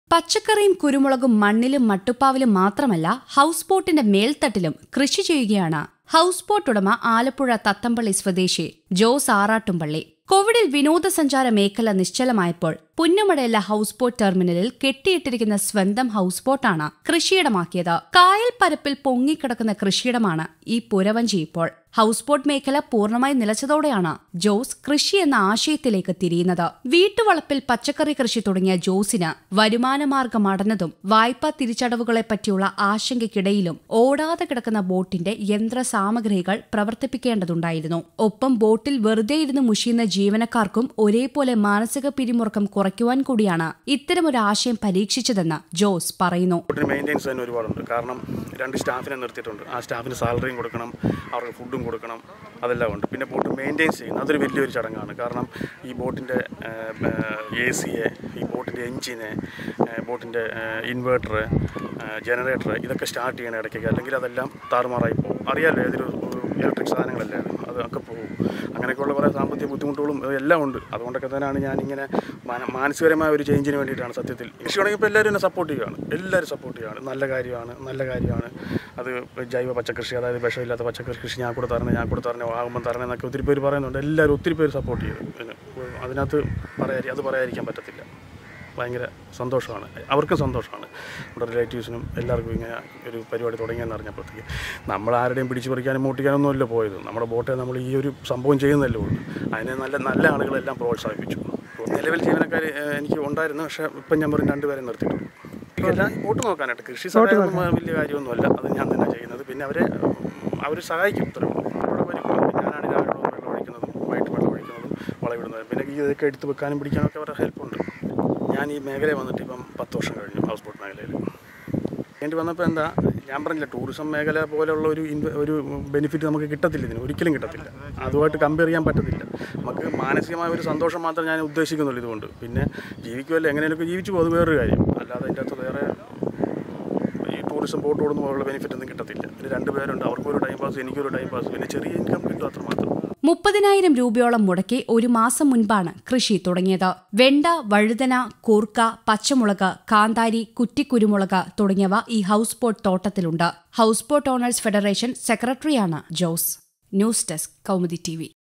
പച്ചക്കറിയും കുരുമുളകും മണ്ണിലും മട്ടുപ്പാവിലും മാത്രമല്ല ഹൗസ് ബോട്ടിന്റെ മേൽത്തട്ടിലും കൃഷി ചെയ്യുകയാണ് ഹൗസ് ബോട്ട് ഉടമ ആലപ്പുഴ തത്തമ്പള്ളി സ്വദേശി ജോസ് ആറാട്ടുംപള്ളി കോവിഡിൽ വിനോദസഞ്ചാര മേഖല നിശ്ചലമായപ്പോൾ പുന്നമടയല്ല ഹൗസ് ബോട്ട് ടെർമിനലിൽ കെട്ടിയിട്ടിരിക്കുന്ന സ്വന്തം ഹൗസ് ബോട്ടാണ് കൃഷിയിടമാക്കിയത് കായൽ പരപ്പിൽ പൊങ്ങിക്കിടക്കുന്ന കൃഷിയിടമാണ് ഈ പുരവഞ്ചി ഇപ്പോൾ ഹൗസ് ബോട്ട് മേഖല പൂർണ്ണമായി നിലച്ചതോടെയാണ് ജോസ് കൃഷി എന്ന ആശയത്തിലേക്ക് തിരിയുന്നത് വീട്ടുവളപ്പിൽ പച്ചക്കറി കൃഷി തുടങ്ങിയ ജോസിന് വരുമാനമാർഗം അടഞ്ഞതും വായ്പാ തിരിച്ചടവുകളെ പറ്റിയുള്ള ആശങ്കയ്ക്കിടയിലും ഓടാതെ കിടക്കുന്ന ബോട്ടിന്റെ യന്ത്ര സാമഗ്രികൾ പ്രവർത്തിപ്പിക്കേണ്ടതുണ്ടായിരുന്നു ഒപ്പം ബോട്ടിൽ വെറുതെ ഇരുന്ന് മുഷിയുന്ന ജീവനക്കാർക്കും ഒരേപോലെ മാനസിക പിരിമുറുക്കം കുറയ്ക്കുവാൻ കൂടിയാണ് ഇത്തരമൊരു ആശയം പരീക്ഷിച്ചതെന്ന് ജോസ് പറയുന്നു ബോട്ടിന് മെയിൻ്റെനൻസ് തന്നെ ഒരുപാടുണ്ട് കാരണം രണ്ട് സ്റ്റാഫിനെ നിർത്തിയിട്ടുണ്ട് ആ സ്റ്റാഫിന് സാലറിയും കൊടുക്കണം അവർക്ക് ഫുഡും കൊടുക്കണം അതെല്ലാം ഉണ്ട് പിന്നെ ബോട്ട് മെയിൻറ്റെയിൻസ് ചെയ്യുന്നത് അതൊരു വലിയൊരു ചടങ്ങാണ് കാരണം ഈ ബോട്ടിൻ്റെ എ സിയെ ഈ ബോട്ടിൻ്റെ എൻജിനെ ബോട്ടിൻ്റെ ഇൻവേർട്ടർ ജനറേറ്റർ ഇതൊക്കെ സ്റ്റാർട്ട് ചെയ്യണ ഇടയ്ക്കൊക്കെ അല്ലെങ്കിൽ അതെല്ലാം താറുമാറായി പോകും അറിയാമല്ലോ ഏതൊരു ഇലക്ട്രിക് സാധനങ്ങളല്ലേ അത് അതൊക്കെ പോകും അങ്ങനെയൊക്കെയുള്ള കുറേ സാമ്പത്തിക ബുദ്ധിമുട്ടുകളും എല്ലാം ഉണ്ട് അതുകൊണ്ടൊക്കെ തന്നെയാണ് ഞാനിങ്ങനെ മാന- മാനസികപരമായ ഒരു ചേഞ്ചിന് വേണ്ടിയിട്ടാണ് സത്യത്തിൽ കൃഷി തുടങ്ങിയപ്പോൾ എല്ലാവരും എന്നെ സപ്പോർട്ട് ചെയ്യുകയാണ് എല്ലാവരും സപ്പോർട്ട് ചെയ്യുകയാണ് നല്ല കാര്യമാണ് നല്ല കാര്യമാണ് അത് ജൈവ പച്ചക്കൃഷി അതായത് വിഷമില്ലാത്ത പച്ചക്കറി കൃഷി ഞാൻ കൂടെ തരണേ ഞാൻ കൂടെ തരണേ ആകുമ്പോൾ തരണേ എന്നൊക്കെ ഒത്തിരി പേര് പറയുന്നുണ്ട് എല്ലാവരും ഒത്തിരി പേര് സപ്പോർട്ട് ചെയ്തു പിന്നെ അതിനകത്ത് പറയാ അത് പറയാതിരിക്കാൻ പറ്റത്തില്ല ഭയങ്കര സന്തോഷമാണ് അവർക്കും സന്തോഷമാണ് നമ്മുടെ റിലേറ്റീവ്സിനും എല്ലാവർക്കും ഇങ്ങനെ ഒരു പരിപാടി തുടങ്ങിയെന്ന് അറിഞ്ഞപ്പോഴത്തേക്ക് നമ്മൾ ആരുടെയും പിടിച്ചു പറിക്കാനും മോട്ടിക്കാനൊന്നും അല്ല പോയത് നമ്മുടെ ബോട്ടെ നമ്മൾ ഈ ഒരു സംഭവം ചെയ്യുന്നല്ലേ ഉള്ളൂ അതിനെ നല്ല നല്ല ആളുകളെല്ലാം പ്രോത്സാഹിപ്പിച്ചു നിലവിൽ ജീവനക്കാർ എനിക്ക് ഉണ്ടായിരുന്നു പക്ഷേ ഇപ്പം ഞാൻ വെറും രണ്ടുപേരെ നിർത്തിയിട്ടുണ്ട് എല്ലാം ബോട്ട് നോക്കാനായിട്ട് കൃഷി സഹായമൊന്നും വലിയ കാര്യമൊന്നുമല്ല അത് ഞാൻ തന്നെ ചെയ്യുന്നത് പിന്നെ അവരെ അവർ സഹായിക്കും ഇത്രേ ഉള്ളൂ അവിടെ വരും ഞാനാണ് രാവിലെ വെള്ളം ഒഴിക്കുന്നതും വൈകിട്ട് വെള്ളം ഒഴിക്കുന്നതും വളവിടുന്നതും പിന്നെ ഈ ഇതൊക്കെ എടുത്ത് വെക്കാനും പിടിക്കാനും ഒക്കെ അവരുടെ ഹെൽപ്പുണ്ട് ഞാൻ ഈ മേഖലയിൽ വന്നിട്ട് ഇപ്പം പത്ത് വർഷം കഴിഞ്ഞു ഹൗസ് ബോട്ട് മേഖലയിൽ വേണ്ടി വന്നപ്പോൾ എന്താ ഞാൻ പറഞ്ഞില്ല ടൂറിസം മേഖല പോലെയുള്ള ഒരു ഇൻവ ഒരു ബെനിഫിറ്റ് നമുക്ക് കിട്ടത്തില്ല ഇതിന് ഒരിക്കലും കിട്ടത്തില്ല അതുമായിട്ട് കമ്പയർ ചെയ്യാൻ പറ്റത്തില്ല നമുക്ക് മാനസികമായ ഒരു സന്തോഷം മാത്രം ഞാൻ ഉദ്ദേശിക്കുന്നുള്ളൂ ഇതുകൊണ്ട് പിന്നെ ജീവിക്കുമല്ലോ എങ്ങനെയൊക്കെ ജീവിച്ചു പോകും അത് വേറൊരു കാര്യം അല്ലാതെ അതിൻ്റെ അകത്ത് വേറെ ഈ ടൂറിസം ബോട്ട് ഓടുന്ന ബെനിഫിറ്റ് ഒന്നും കിട്ടത്തില്ല പിന്നെ രണ്ട് പേരുണ്ട് അവർക്കൊരു ടൈം പാസ് എനിക്കൊരു ടൈം പാസ് പിന്നെ ചെറിയ ഇൻകം കിട്ടും അത്രമാത്രം മുപ്പതിനായിരം രൂപയോളം മുടക്കി ഒരു മാസം മുൻപാണ് കൃഷി തുടങ്ങിയത് വെണ്ട വഴുതന കൂർക്ക പച്ചമുളക് കാന്താരി കുറ്റിക്കുരുമുളക് തുടങ്ങിയവ ഈ ഹൗസ് ബോട്ട് തോട്ടത്തിലുണ്ട് ഹൗസ് ബോട്ട് ഓണേഴ്സ് ഫെഡറേഷൻ സെക്രട്ടറിയാണ് Jose news desk Kaumudi T